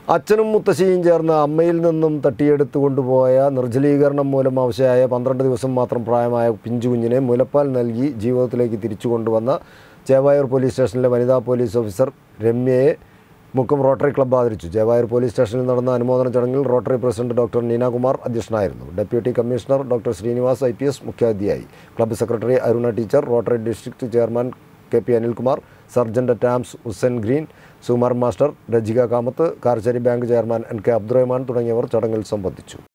അച്ഛനും മുത്തശ്ശിയും ചേർന്ന് അമ്മയിൽ നിന്നും തട്ടിയെടുത്തു കൊണ്ടുപോയ നിർജ്ജലീകരണം മൂലം അവശയായ പന്ത്രണ്ട് ദിവസം മാത്രം പ്രായമായ പിഞ്ചു കുഞ്ഞിനെ മുലപ്പാൽ നൽകി ജീവിതത്തിലേക്ക് തിരിച്ചു കൊണ്ടുവന്ന ചേവായൂർ പോലീസ് സ്റ്റേഷനിലെ വനിതാ പോലീസ് ഓഫീസർ രമ്യയെ മുക്കം റോട്ടറി ക്ലബ്ബ് ആദരിച്ചു ചേവായൂർ പോലീസ് സ്റ്റേഷനിൽ നടന്ന അനുമോദന ചടങ്ങിൽ റോട്ടറി പ്രസിഡന്റ് ഡോക്ടർ നീനാകുമാർ അധ്യക്ഷനായിരുന്നു deputy commissioner doctor Srinivas I P S മുഖ്യാതിഥിയായി club secretary Aruna teacher rotary district chairman K P Anilkumar sergeant at arms Hussain green Sukumar master Rajika Kamath Karcheri bank chairman N K Abdurahman തുടങ്ങിയവർ ചടങ്ങിൽ സംബന്ധിച്ചു